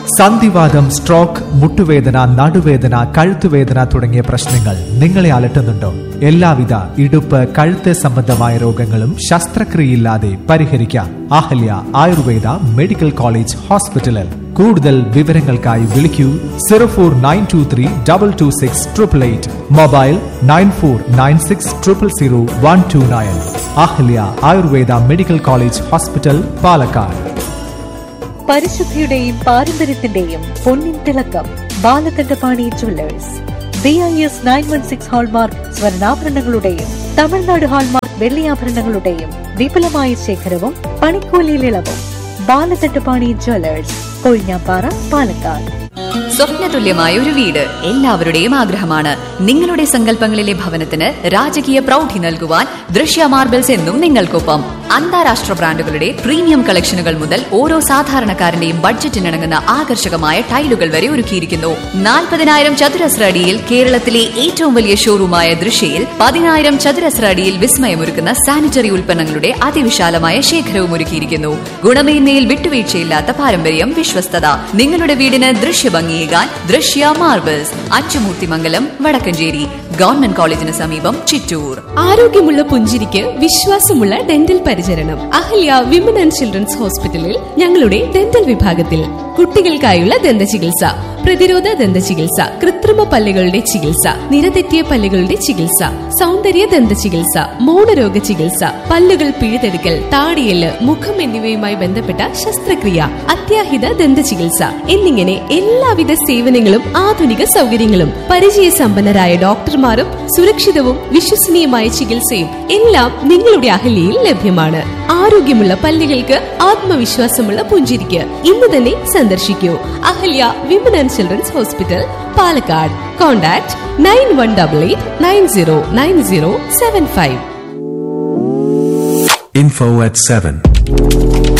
സന്ധിവാദം സ്ട്രോക്ക് മുട്ടുവേദന നടുവേദന കഴുത്തുവേദന തുടങ്ങിയ പ്രശ്നങ്ങൾ നിങ്ങളെ അലട്ടുന്നുണ്ടോ എല്ലാവിധ ഇടുപ്പ് കഴുത്ത് സംബന്ധമായ രോഗങ്ങളും ശസ്ത്രക്രിയയില്ലാതെ പരിഹരിക്കാം അഹല്യ ആയുർവേദ മെഡിക്കൽ കോളേജ് ഹോസ്പിറ്റലിൽ കൂടുതൽ വിവരങ്ങൾക്കായി വിളിക്കൂ zero four nine two three double two six triple eight mobile nine four nine six triple zero one two nine Ahalya Ayurveda medical college hospital Palakkad പരിശുദ്ധിയുടെയും പാരമ്പര്യത്തിന്റെയും പൊന്നിൻ തിളക്കം Balakandapani jewellers B I S nine one six hallmark സ്വർണ്ണാഭരണങ്ങളുടെയും Tamil Nadu hallmark വെള്ളിയാഭരണങ്ങളുടെയും വിപുലമായ ശേഖരവും പണിക്കൂലിയിൽ ഇളവും ബാലകണ്ഠപാണി ജുവല്ലേഴ്സ് കൊഴിഞ്ഞാപ്പാറ പാലക്കാട് സ്വപ്നതുല്യമായ ഒരു വീട് എല്ലാവരുടെയും ആഗ്രഹമാണ് നിങ്ങളുടെ സങ്കല്പങ്ങളിലെ ഭവനത്തിന് രാജകീയ പ്രൗഢി നൽകുവാൻ ദൃശ്യ മാർബിൾസ് എന്നും നിങ്ങൾക്കൊപ്പം അന്താരാഷ്ട്ര ബ്രാൻഡുകളുടെ പ്രീമിയം കളക്ഷനുകൾ മുതൽ ഓരോ സാധാരണക്കാരന്റെയും ബഡ്ജറ്റിനിണങ്ങുന്ന ആകർഷകമായ ടൈലുകൾ വരെ ഒരുക്കിയിരിക്കുന്നു നാൽപ്പതിനായിരം ചതുരശ്ര അടിയിൽ കേരളത്തിലെ ഏറ്റവും വലിയ ഷോറൂമായ ദൃശ്യയിൽ പതിനായിരം ചതുരശ്ര അടിയിൽ വിസ്മയമൊരുക്കുന്ന സാനിറ്ററി ഉൽപ്പന്നങ്ങളുടെ അതിവിശാലമായ ശേഖരവും ഒരുക്കിയിരിക്കുന്നു ഗുണമേന്മയിൽ വിട്ടുവീഴ്ചയില്ലാത്ത പാരമ്പര്യം വിശ്വസ്തത നിങ്ങളുടെ വീടിന് ദൃശ്യഭംഗിയേകാൻ ദൃശ്യ മാർബിൾസ് അച്ചുമൂർത്തിമംഗലം വടക്കഞ്ചേരി ഗവൺമെന്റ് കോളേജിന് സമീപം ചിറ്റൂർ ആരോഗ്യമുള്ള പുഞ്ചിരിക്ക് വിശ്വാസമുള്ള ഡെന്റൽ പരിചരണം അഹല്യ വിമൻ ആൻഡ് ചിൽഡ്രൻസ് ഹോസ്പിറ്റലിൽ ഞങ്ങളുടെ ഡെന്റൽ വിഭാഗത്തിൽ കുട്ടികൾക്കായുള്ള ദന്ത ചികിത്സ പ്രതിരോധ ദന്ത ചികിത്സ കൃത്രിമ പല്ലുകളുടെ ചികിത്സ നിരതെറ്റിയ പല്ലുകളുടെ ചികിത്സ സൗന്ദര്യ ദന്ത ചികിത്സ മൗനരോഗ ചികിത്സ പല്ലുകൾ പിഴുതെടുക്കൽ താടിയല് മുഖം എന്നിവയുമായി ബന്ധപ്പെട്ട ശസ്ത്രക്രിയ അത്യാഹിത ദന്ത ചികിത്സ എന്നിങ്ങനെ എല്ലാവിധ സേവനങ്ങളും ആധുനിക സൗകര്യങ്ങളും പരിചയസമ്പന്നരായ ഡോക്ടർമാരും സുരക്ഷിതവും വിശ്വസനീയമായ ചികിത്സയും എല്ലാം നിങ്ങളുടെ അഹല്യയിൽ ലഭ്യമാണ് ആരോഗ്യമുള്ള പല്ലുകൾക്ക് ആത്മവിശ്വാസമുള്ള പുഞ്ചിരിക്ക് ഇന്ന് തന്നെ സന്ദർശിക്കൂ Ahalya women and children's hospital Palakkad contact nine one double eight nine zero nine zero seven five Info at 7.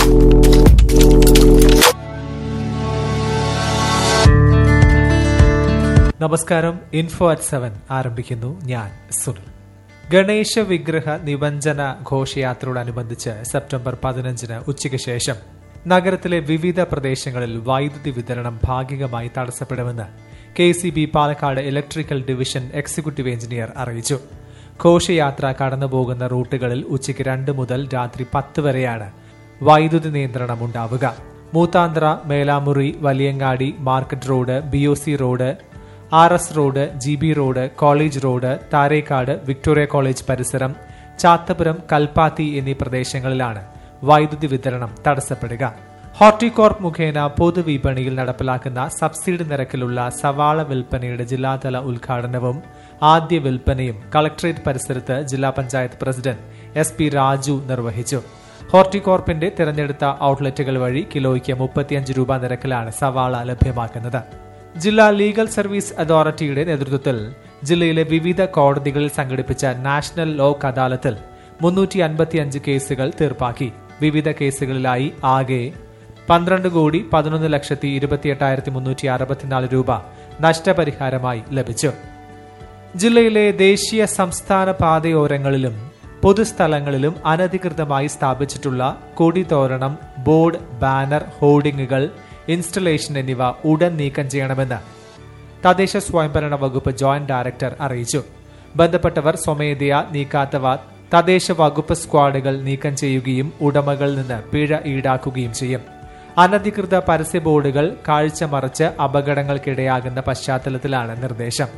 നമസ്കാരം ഇൻഫോ അറ്റ് സെവൻ ആരംഭിക്കുന്നു ഞാൻ സുനിൽ ഗണേശ വിഗ്രഹ നിബഞ്ജന ഘോഷയാത്രയോടനുബന്ധിച്ച് സെപ്റ്റംബർ പതിനഞ്ചിന് ഉച്ചയ്ക്ക് ശേഷം നഗരത്തിലെ വിവിധ പ്രദേശങ്ങളിൽ വൈദ്യുതി വിതരണം ഭാഗികമായി തടസ്സപ്പെടുമെന്ന് K C B Palakkad electrical division executive engineer അറിയിച്ചു ഘോഷയാത്ര കടന്നുപോകുന്ന റൂട്ടുകളിൽ ഉച്ചയ്ക്ക് രണ്ട് മുതൽ രാത്രി പത്ത് വരെയാണ് വൈദ്യുതി നിയന്ത്രണം ഉണ്ടാവുക Moothanthara Melamuri Valiyangadi market road B O C road R S road G B road college road Tharekkad Victoria college പരിസരം ചാത്തപുരം കൽപ്പാത്തി എന്നീ പ്രദേശങ്ങളിലാണ് വൈദ്യുതി വിതരണം തടസ്സപ്പെടുക ഹോർട്ടികോർപ്പ് മുഖേന പൊതുവിപണിയിൽ നടപ്പിലാക്കുന്ന സബ്സിഡി നിരക്കിലുള്ള സവാള വിൽപ്പനയുടെ ജില്ലാതല ഉദ്ഘാടനവും ആദ്യ വിൽപ്പനയും കളക്ടറേറ്റ് പരിസരത്ത് ജില്ലാ panchayat president S P Raju നിർവഹിച്ചു ഹോർട്ടികോർപ്പിന്റെ തിരഞ്ഞെടുത്ത ഔട്ട്ലെറ്റുകൾ വഴി കിലോയ്ക്ക് മുപ്പത്തിയഞ്ച് രൂപ നിരക്കിലാണ് സവാള ലഭ്യമാക്കുന്നത് ജില്ലാ ലീഗൽ സർവീസ് അതോറിറ്റിയുടെ നേതൃത്വത്തിൽ ജില്ലയിലെ വിവിധ കോടതികളിൽ സംഘടിപ്പിച്ച നാഷണൽ ലോക് അദാലത്തിൽ മുന്നൂറ്റി അൻപത്തിയഞ്ച് കേസുകൾ തീർപ്പാക്കി വിവിധ കേസുകളിലായി ആകെ പന്ത്രണ്ട് കോടി പതിനൊന്ന് ലക്ഷത്തി ഇരുപത്തിയെട്ടായിരത്തി മുന്നൂറ്റി അറുപത്തിനാല് രൂപ നഷ്ടപരിഹാരമായി ലഭിച്ചു ജില്ലയിലെ ദേശീയ സംസ്ഥാന പാതയോരങ്ങളിലും പൊതുസ്ഥലങ്ങളിലും അനധികൃതമായി സ്ഥാപിച്ചിട്ടുള്ള കൊടിതോരണം ബോർഡ് ബാനർ ഹോർഡിങ്ങുകൾ ഇൻസ്റ്റലേഷൻ എന്നിവ ഉടൻ നീക്കം ചെയ്യണമെന്ന് തദ്ദേശ സ്വയംഭരണ വകുപ്പ് ജോയിന്റ് ഡയറക്ടർ അറിയിച്ചു ബന്ധപ്പെട്ടവർ സ്വമേധയാ നീക്കാത്തവ തദ്ദേശ വകുപ്പ് സ്ക്വാഡുകൾ നീക്കം ചെയ്യുകയും ഉടമകളിൽ നിന്ന് പിഴ ഈടാക്കുകയും ചെയ്യും അനധികൃത പരസ്യ ബോർഡുകൾ കാഴ്ച മറച്ച് അപകടങ്ങൾക്കിടയാകുന്ന പശ്ചാത്തലത്തിലാണ് നിർദ്ദേശം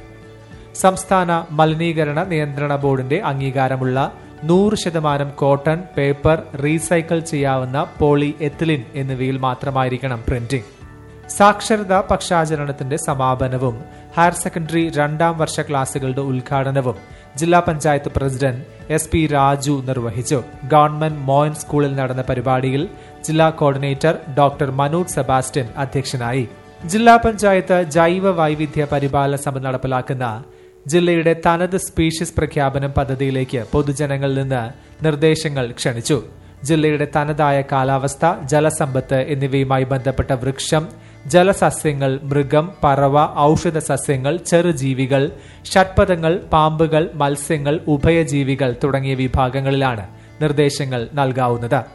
സംസ്ഥാന മലിനീകരണ നിയന്ത്രണ ബോർഡിന്റെ അംഗീകാരമുള്ള നൂറ് ശതമാനം കോട്ടൺ പേപ്പർ റീസൈക്കിൾ ചെയ്യാവുന്ന പോളി എത്തിലിൻ എന്നിവയിൽ മാത്രമായിരിക്കണം പ്രിന്റിംഗ് സാക്ഷരതാ പക്ഷാചരണത്തിന്റെ സമാപനവും ഹയർ സെക്കൻഡറി രണ്ടാം വർഷ ക്ലാസുകളുടെ ഉദ്ഘാടനവും ജില്ലാ panchayat president S P Raju നിർവഹിച്ചു ഗവൺമെന്റ് മോയൻ സ്കൂളിൽ നടന്ന പരിപാടിയിൽ ജില്ലാ കോർഡിനേറ്റർ ഡോക്ടർ മനോജ് സെബാസ്റ്റ്യൻ അധ്യക്ഷനായി ജില്ലാ പഞ്ചായത്ത് ജൈവ വൈവിധ്യ പരിപാലന സമിതി നടപ്പിലാക്കുന്ന ജില്ലയുടെ തനത് സ്പീഷീസ് പ്രഖ്യാപനം പദ്ധതിയിലേക്ക് പൊതുജനങ്ങളിൽ നിന്ന് നിർദ്ദേശങ്ങൾ ക്ഷണിച്ചു ജില്ലയുടെ തനതായ കാലാവസ്ഥ ജലസമ്പത്ത് എന്നിവയുമായി ബന്ധപ്പെട്ട വൃക്ഷം ജലസസ്യങ്ങൾ മൃഗം പറവ ഔഷധ സസ്യങ്ങൾ ചെറുജീവികൾ ഷഡ്പഥങ്ങൾ പാമ്പുകൾ മത്സ്യങ്ങൾ ഉഭയജീവികൾ തുടങ്ങിയ വിഭാഗങ്ങളിലാണ് നിർദ്ദേശങ്ങൾ നൽകാവുന്നത്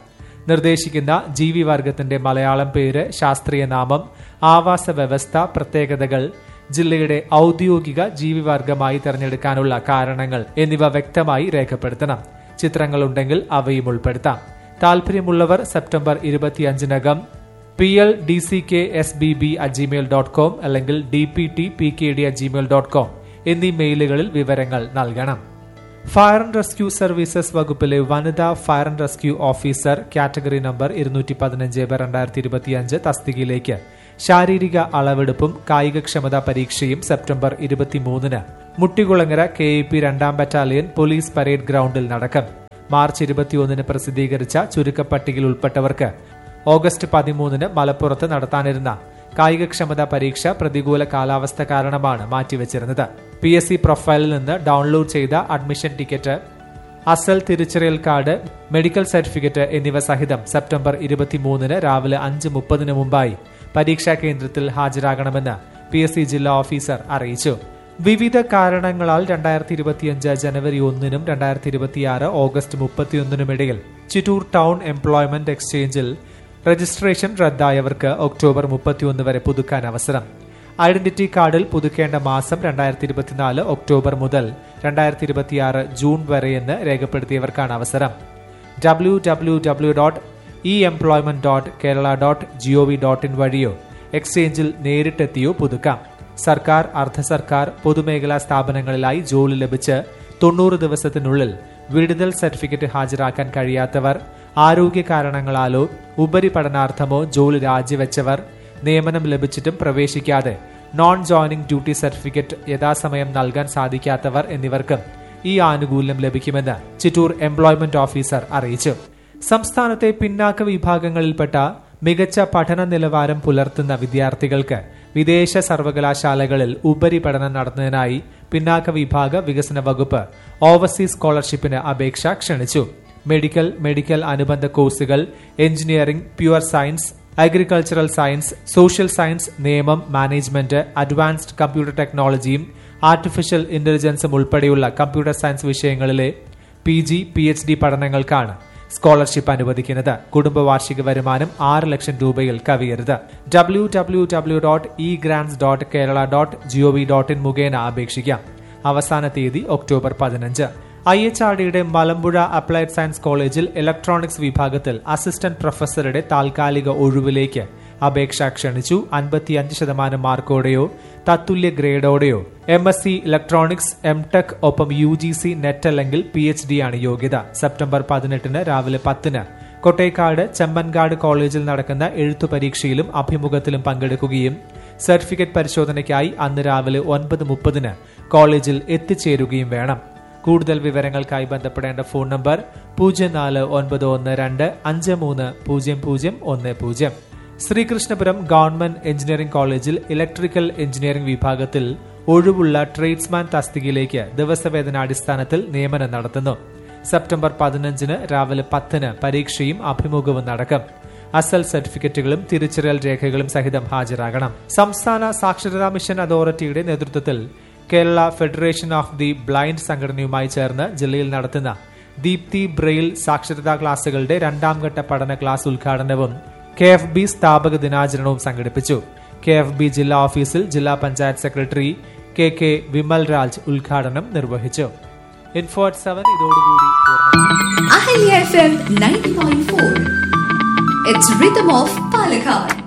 നിർദ്ദേശിക്കുന്ന ജീവിവർഗത്തിന്റെ മലയാളം പേര് ശാസ്ത്രീയ നാമം ആവാസ വ്യവസ്ഥ പ്രത്യേകതകൾ ജില്ലയുടെ ഔദ്യോഗിക ജീവിവർഗമായി തിരഞ്ഞെടുക്കാനുള്ള കാരണങ്ങൾ എന്നിവ വ്യക്തമായി രേഖപ്പെടുത്തണം ചിത്രങ്ങളുണ്ടെങ്കിൽ അവയും ഉൾപ്പെടുത്താം താല്പര്യമുള്ളവർ സെപ്റ്റംബർ ഇരുപത്തിയഞ്ചിനകം P L D C K S B B at gmail dot com അല്ലെങ്കിൽ D P T P K D at gmail dot com എന്നീ മെയിലുകളിൽ വിവരങ്ങൾ നൽകണം ഫയർ ആൻഡ് റെസ്ക്യൂ സർവീസസ് വകുപ്പിലെ വനിതാ fire and rescue officer category number ഇരുന്നൂറ്റി പതിനഞ്ച് രണ്ടായിരത്തി ഇരുപത്തിയഞ്ച് തസ്തികയിലേക്ക് ശാരീരിക അളവെടുപ്പും കായികക്ഷമതാ പരീക്ഷയും സെപ്റ്റംബർ ഇരുപത്തിമൂന്നിന് മുട്ടികുളങ്ങര കെ എ പി രണ്ടാം ബറ്റാലിയൻ പോലീസ് പരേഡ് ഗ്രൗണ്ടിൽ നടക്കും മാർച്ച് ഇരുപത്തിയൊന്നിന് പ്രസിദ്ധീകരിച്ച ചുരുക്കപ്പട്ടികയിൽ ഉൾപ്പെട്ടവർക്ക് ഓഗസ്റ്റ് പതിമൂന്നിന് മലപ്പുറത്ത് നടത്താനിരുന്ന കായികക്ഷമതാ പരീക്ഷ പ്രതികൂല കാലാവസ്ഥ കാരണമാണ് മാറ്റിവെച്ചിരുന്നത് പി എസ് സി പ്രൊഫൈലിൽ നിന്ന് ഡൗൺലോഡ് ചെയ്ത അഡ്മിഷൻ ടിക്കറ്റ് അസൽ തിരിച്ചറിയൽ കാർഡ് മെഡിക്കൽ സർട്ടിഫിക്കറ്റ് എന്നിവ സഹിതം സെപ്റ്റംബർ ഇരുപത്തിമൂന്നിന് രാവിലെ അഞ്ച് മുപ്പതിന് മുമ്പായി പരീക്ഷാ കേന്ദ്രത്തിൽ ഹാജരാകണമെന്ന് പി എസ് സി ജില്ലാ ഓഫീസർ അറിയിച്ചു വിവിധ കാരണങ്ങളാൽ രണ്ടായിരത്തി ഇരുപത്തിയഞ്ച് ജനുവരി ഒന്നിനും രണ്ടായിരത്തി ഇരുപത്തിയാറ് ഓഗസ്റ്റ് മുപ്പത്തിയൊന്നിനും ഇടയിൽ ചിറ്റൂർ ടൗൺ എംപ്ലോയ്മെന്റ് എക്സ്ചേഞ്ചിൽ രജിസ്ട്രേഷൻ റദ്ദായവർക്ക് ഒക്ടോബർ മുപ്പത്തിയൊന്ന് വരെ പുതുക്കാൻ അവസരം ഐഡന്റിറ്റി കാർഡിൽ പുതുക്കേണ്ട മാസം രണ്ടായിരത്തി ഇരുപത്തിനാല് ഒക്ടോബർ മുതൽ രണ്ടായിരത്തി ഇരുപത്തിയാറ് ജൂൺ വരെയെന്ന് രേഖപ്പെടുത്തിയവർക്കാണ് അവസരം W W W dot E employment dot Kerala dot gov dot in വഴിയോ എക്സ്ചേഞ്ചിൽ നേരിട്ടെത്തിയോ പുതുക്കാം സർക്കാർ അർദ്ധ സർക്കാർ പൊതുമേഖലാ സ്ഥാപനങ്ങളിലായി ജോലി ലഭിച്ച് തൊണ്ണൂറ് ദിവസത്തിനുള്ളിൽ വിടുതൽ സർട്ടിഫിക്കറ്റ് ഹാജരാക്കാൻ കഴിയാത്തവർ ആരോഗ്യ കാരണങ്ങളാലോ ഉപരിപഠനാർത്ഥമോ ജോലി രാജിവെച്ചവർ നിയമനം ലഭിച്ചിട്ടും പ്രവേശിക്കാതെ നോൺ ജോയിനിംഗ് ഡ്യൂട്ടി സർട്ടിഫിക്കറ്റ് യഥാസമയം നൽകാൻ സാധിക്കാത്തവർ എന്നിവർക്കും ഈ ആനുകൂല്യം ലഭിക്കുമെന്ന് ചിറ്റൂർ എംപ്ലോയ്മെന്റ് ഓഫീസർ അറിയിച്ചു സംസ്ഥാനത്തെ പിന്നാക്ക വിഭാഗങ്ങളിൽപ്പെട്ട മികച്ച പഠന നിലവാരം പുലർത്തുന്ന വിദ്യാർത്ഥികൾക്ക് വിദേശ സർവകലാശാലകളിൽ ഉപരിപഠനം നടത്തുന്നതിനായി പിന്നാക്ക വിഭാഗ വികസന വകുപ്പ് ഓവർസീസ് സ്കോളർഷിപ്പിന് അപേക്ഷ ക്ഷണിച്ചു മെഡിക്കൽ മെഡിക്കൽ അനുബന്ധ കോഴ്സുകൾ engineering pure science agricultural science social science നിയമം മാനേജ്മെന്റ് അഡ്വാൻസ്ഡ് കമ്പ്യൂട്ടർ ടെക്നോളജിയും ആർട്ടിഫിഷ്യൽ ഇന്റലിജൻസും ഉൾപ്പെടെയുള്ള കമ്പ്യൂട്ടർ സയൻസ് വിഷയങ്ങളിലെ P G P H D പഠനങ്ങൾക്കാണ് സ്കോളർഷിപ്പ് അനുവദിക്കുന്നത് കുടുംബ വാർഷിക വരുമാനം ആറ് ലക്ഷം രൂപയിൽ കവിയരുത് W W W dot E grants dot Kerala dot gov dot in മുഖേന അപേക്ഷിക്കാം അവസാന തീയതി ഒക്ടോബർ പതിനഞ്ച് ഐ എച്ച് ആർ ഡിയുടെ മലമ്പുഴ അപ്ലൈഡ് സയൻസ് കോളേജിൽ ഇലക്ട്രോണിക്സ് വിഭാഗത്തിൽ അസിസ്റ്റന്റ് പ്രൊഫസറുടെ താൽക്കാലിക ഒഴിവിലേക്ക് അപേക്ഷ ക്ഷണിച്ചു അൻപത്തിയഞ്ച് ശതമാനം മാർക്കോടെയോ തത്തുല്യ ഗ്രേഡോടെയോ M S C electronics M tech ഒപ്പം യു ജി സി നെറ്റ് അല്ലെങ്കിൽ പി എച്ച് ഡി ആണ് യോഗ്യത സെപ്റ്റംബർ പതിനെട്ടിന് രാവിലെ പത്തിന് കൊട്ടേക്കാട് ചെമ്മൻകാട് കോളേജിൽ നടക്കുന്ന എഴുത്തു പരീക്ഷയിലും അഭിമുഖത്തിലും പങ്കെടുക്കുകയും സർട്ടിഫിക്കറ്റ് പരിശോധനയ്ക്കായി അന്ന് രാവിലെ ഒൻപത് മുപ്പതിന് കോളേജിൽ എത്തിച്ചേരുകയും വേണം കൂടുതൽ വിവരങ്ങൾക്കായി ബന്ധപ്പെടേണ്ട ഫോൺ നമ്പർ പൂജ്യം നാല് ഒൻപത് ഒന്ന് രണ്ട് അഞ്ച് മൂന്ന് പൂജ്യം പൂജ്യം ഒന്ന് പൂജ്യം ശ്രീകൃഷ്ണപുരം ഗവൺമെന്റ് എഞ്ചിനീയറിംഗ് കോളേജിൽ ഇലക്ട്രിക്കൽ എഞ്ചിനീയറിംഗ് വിഭാഗത്തിൽ ഒഴിവുള്ള ട്രേഡ്സ്മാൻ തസ്തികയിലേക്ക് ദിവസവേതനാടിസ്ഥാനത്തിൽ നിയമനം നടത്തുന്നു സെപ്റ്റംബർ പതിനഞ്ചിന് രാവിലെ പത്തിന് പരീക്ഷയും അഭിമുഖവും നടക്കും അസൽ സർട്ടിഫിക്കറ്റുകളും തിരിച്ചറിയൽ രേഖകളും സഹിതം ഹാജരാകണം സംസ്ഥാന സാക്ഷരതാ മിഷൻ അതോറിറ്റിയുടെ നേതൃത്വത്തിൽ Kerala federation of the blind സംഘടനയുമായി ചേർന്ന് ജില്ലയിൽ നടത്തുന്ന ദീപ്തി ബ്രെയിൽ സാക്ഷരതാ ക്ലാസുകളുടെ രണ്ടാം ഘട്ട പഠന ക്ലാസ് ഉദ്ഘാടനവും കെ എഫ് ബി സ്ഥാപക ദിനാചരണവും സംഘടിപ്പിച്ചു കെ എഫ് ബി ജില്ലാ ഓഫീസിൽ ജില്ലാ panchayat secretary K K Vimal Raj ഉദ്ഘാടനം നിർവഹിച്ചു ഇൻഫോ അറ്റ് സെവൻ ഇതോടുകൂടി പൂർണ്ണമാകുന്നു Ahalya F M ninety point four it's rhythm of Palakkad